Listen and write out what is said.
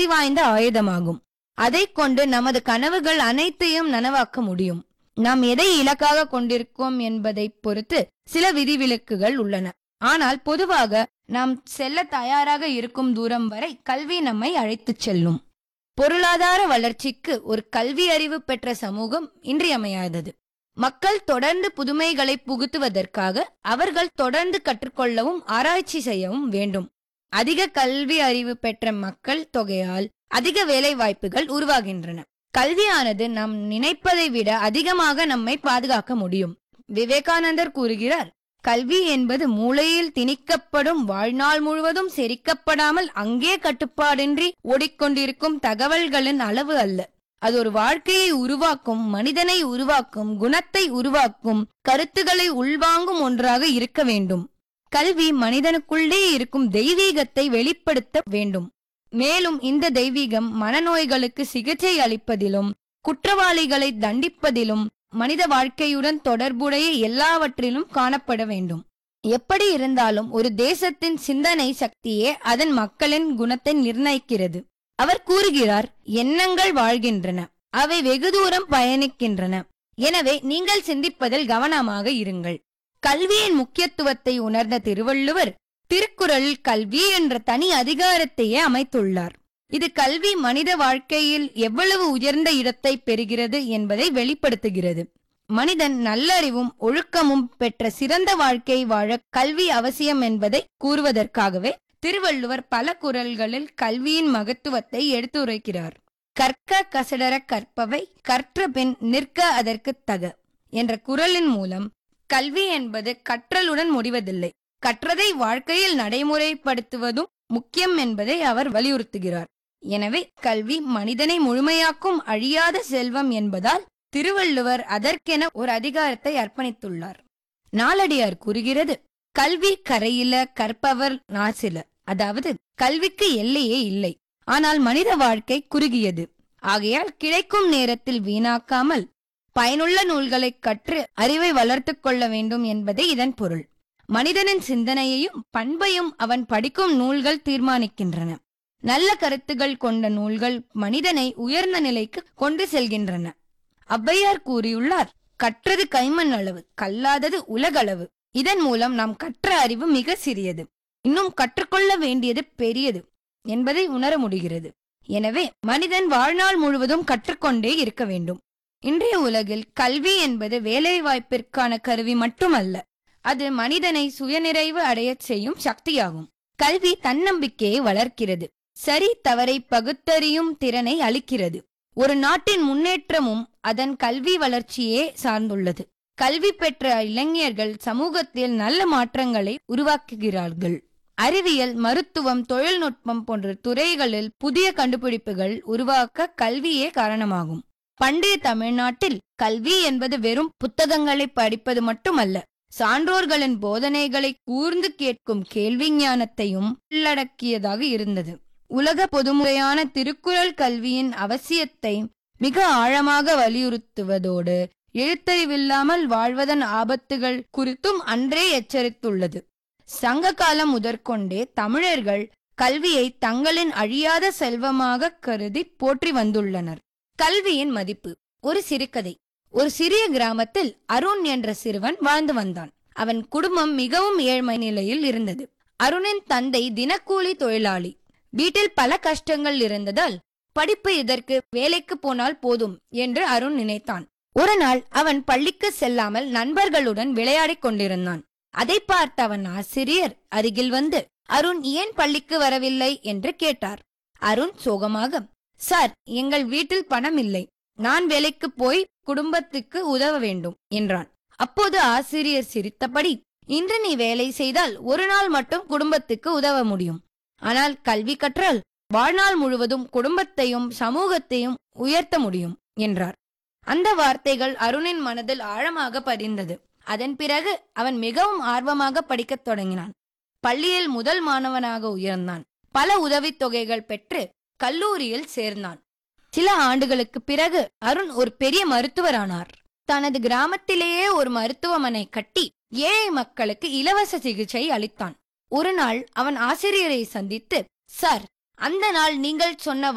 சக்தி வாய்ந்த ஆயுதமாகும் அதைக் கொண்டு நமது கனவுகள் அனைத்தையும் நனவாக்க முடியும் நாம் எதை இலக்காக கொண்டிருக்கோம் என்பதைப் பொறுத்து சில விதிவிலக்குகள் உள்ளன ஆனால் பொதுவாக நாம் செல்ல தயாராக இருக்கும் தூரம் வரை கல்வி நம்மை அழைத்துச் செல்லும் பொருளாதார வளர்ச்சிக்கு ஒரு கல்வி அறிவு பெற்ற சமூகம் இன்றியமையாதது மக்கள் தொடர்ந்து புதுமைகளை புகுத்துவதற்காக அவர்கள் தொடர்ந்து கற்றுக்கொள்ளவும் ஆராய்ச்சி செய்யவும் வேண்டும் அதிக கல்வி அறிவு பெற்ற மக்கள் தொகையால் அதிக வேலை வாய்ப்புகள் உருவாகின்றன கல்வியானது நாம் நினைப்பதை விட அதிகமாக நம்மை பாதுகாக்க முடியும் விவேகானந்தர் கூறுகிறார் கல்வி என்பது மூளையில் திணிக்கப்படும் வாழ்நாள் முழுவதும் செரிக்கப்படாமல் அங்கே கட்டுப்பாடின்றி ஓடிக்கொண்டிருக்கும் தகவல்களின் அளவு அல்ல அது ஒரு வாழ்க்கையை உருவாக்கும் மனிதனை உருவாக்கும் குணத்தை உருவாக்கும் கருத்துக்களை உள்வாங்கும் ஒன்றாக இருக்க வேண்டும் கல்வி மனிதனுக்குள்ளே இருக்கும் தெய்வீகத்தை வெளிப்படுத்த வேண்டும் மேலும் இந்த தெய்வீகம் மனநோய்களுக்கு சிகிச்சை அளிப்பதிலும் குற்றவாளிகளை தண்டிப்பதிலும் மனித வாழ்க்கையுடன் தொடர்புடைய எல்லாவற்றிலும் காணப்பட வேண்டும் எப்படி இருந்தாலும் ஒரு தேசத்தின் சிந்தனை சக்தியே அதன் மக்களின் குணத்தை நிர்ணயிக்கிறது அவர் கூறுகிறார் எண்ணங்கள் வாழ்கின்றன அவை வெகு தூரம் பயணிக்கின்றன எனவே நீங்கள் சிந்திப்பதில் கவனமாக இருங்கள் கல்வியின் முக்கியத்துவத்தை உணர்ந்த திருவள்ளுவர் திருக்குறளில் கல்வி என்ற தனி அதிகாரத்தையே அமைத்துள்ளார் இது கல்வி மனித வாழ்க்கையில் எவ்வளவு உயர்ந்த இடத்தை பெறுகிறது என்பதை வெளிப்படுத்துகிறது மனிதன் நல்லறிவும் ஒழுக்கமும் பெற்ற சிறந்த வாழ்க்கை வாழ கல்வி அவசியம் என்பதை கூறுவதற்காகவே திருவள்ளுவர் பல குரல்களில் கல்வியின் மகத்துவத்தை எடுத்துரைக்கிறார் கற்க கசடர கற்பவை கற்ற பின் நிற்க அதற்கு தக என்ற குரலின் மூலம் கல்வி என்பது கற்றலுடன் முடிவதில்லை கற்றதை வாழ்க்கையில் நடைமுறைப்படுத்துவதும் முக்கியம் என்பதை அவர் வலியுறுத்துகிறார் எனவே கல்வி மனிதனை முழுமையாக்கும் அழியாத செல்வம் என்பதால் திருவள்ளுவர் அதற்கென ஒரு அதிகாரத்தை அர்ப்பணித்துள்ளார் நாலடியார் கூறுகிறது கல்வி கரையில கற்பவர் நாசில அதாவது கல்விக்கு எல்லையே இல்லை ஆனால் மனித வாழ்க்கை குறுகியது ஆகையால் கிடைக்கும் நேரத்தில் வீணாக்காமல் பயனுள்ள நூல்களை கற்று அறிவை வளர்த்துக் கொள்ள வேண்டும் என்பதே இதன் பொருள் மனிதனின் சிந்தனையையும் பண்பையும் அவன் படிக்கும் நூல்கள் தீர்மானிக்கின்றன நல்ல கருத்துகள் கொண்ட நூல்கள் மனிதனை உயர்ந்த நிலைக்கு கொண்டு செல்கின்றன ஔவையார் கூறியுள்ளார் கற்றது கைமண் அளவு கல்லாதது உலகளவு இதன் மூலம் நாம் கற்ற அறிவு மிக சிறியது இன்னும் கற்றுக்கொள்ள வேண்டியது பெரியது என்பதை உணர முடிகிறது எனவே மனிதன் வாழ்நாள் முழுவதும் கற்றுக்கொண்டே இருக்க வேண்டும் இன்றைய உலகில் கல்வி என்பது வேலைவாய்ப்பிற்கான கருவி மட்டுமல்ல அது மனிதனை சுயநிறைவு அடையச் செய்யும் சக்தியாகும் கல்வி தன்னம்பிக்கையை வளர்க்கிறது சரி தவறை பகுத்தறியும் திறனை அளிக்கிறது ஒரு நாட்டின் முன்னேற்றமும் அதன் கல்வி வளர்ச்சியே சார்ந்துள்ளது கல்வி பெற்ற இளைஞர்கள் சமூகத்தில் நல்ல மாற்றங்களை உருவாக்குகிறார்கள் அறிவியல் மருத்துவம் தொழில்நுட்பம் போன்ற துறைகளில் புதிய கண்டுபிடிப்புகள் உருவாக்க கல்வியே காரணமாகும் பண்டைய தமிழ்நாட்டில் கல்வி என்பது வெறும் புத்தகங்களை படிப்பது மட்டுமல்ல சான்றோர்களின் போதனைகளை கூர்ந்து கேட்கும் கேள்வி ஞானத்தையும் உள்ளடக்கியதாக இருந்தது உலக பொதுமுறையான திருக்குறள் கல்வியின் அவசியத்தை மிக ஆழமாக வலியுறுத்துவதோடு எழுத்தறிவில்லாமல் வாழ்வதன் ஆபத்துகள் குறித்தும் அன்றே எச்சரித்துள்ளது சங்க காலம் முதற்கொண்டே தமிழர்கள் கல்வியை தங்களின் அழியாத செல்வமாக கருதி போற்றி வந்துள்ளனர் கல்வியின் மதிப்பு ஒரு சிறுகதை ஒரு சிறிய கிராமத்தில் அருண் என்ற சிறுவன் வாழ்ந்து வந்தான் அவன் குடும்பம் மிகவும் ஏழ்மை நிலையில் இருந்தது அருணின் தந்தை தினக்கூலி தொழிலாளி வீட்டில் பல கஷ்டங்கள் இருந்ததால் படிப்பு இதற்கு வேலைக்கு போனால் போதும் என்று அருண் நினைத்தான் ஒரு நாள் அவன் பள்ளிக்கு செல்லாமல் நண்பர்களுடன் விளையாடிக் கொண்டிருந்தான் அதை பார்த்த அவன் ஆசிரியர் அருகில் வந்து அருண் ஏன் பள்ளிக்கு வரவில்லை என்று கேட்டார் அருண் சோகமாக சார் எங்கள் வீட்டில் பணம் இல்லை நான் வேலைக்கு போய் குடும்பத்துக்கு உதவ வேண்டும் என்றான் அப்போது ஆசிரியர் சிரித்தபடி இன்று நீ வேலை செய்தால் ஒரு நாள் மட்டும் குடும்பத்துக்கு உதவ முடியும் ஆனால் கல்வி கற்றால் வாழ்நாள் முழுவதும் குடும்பத்தையும் சமூகத்தையும் உயர்த்த முடியும் என்றார் அந்த வார்த்தைகள் அருணின் மனதில் ஆழமாக பதிந்தது அதன் பிறகு அவன் மிகவும் ஆர்வமாக படிக்கத் தொடங்கினான் பள்ளியில் முதல் மாணவனாக உயர்ந்தான் பல உதவித் தொகைகள் பெற்று கல்லூரியில் சேர்ந்தான் சில ஆண்டுகளுக்கு பிறகு அருண் ஒரு பெரிய மருத்துவரானார் தனது கிராமத்திலேயே ஒரு மருத்துவமனை கட்டி ஏழை மக்களுக்கு இலவச சிகிச்சை அளித்தான் ஒரு நாள் அவன் ஆசிரியரை சந்தித்து சார் அந்த நாள் நீங்கள் சொன்ன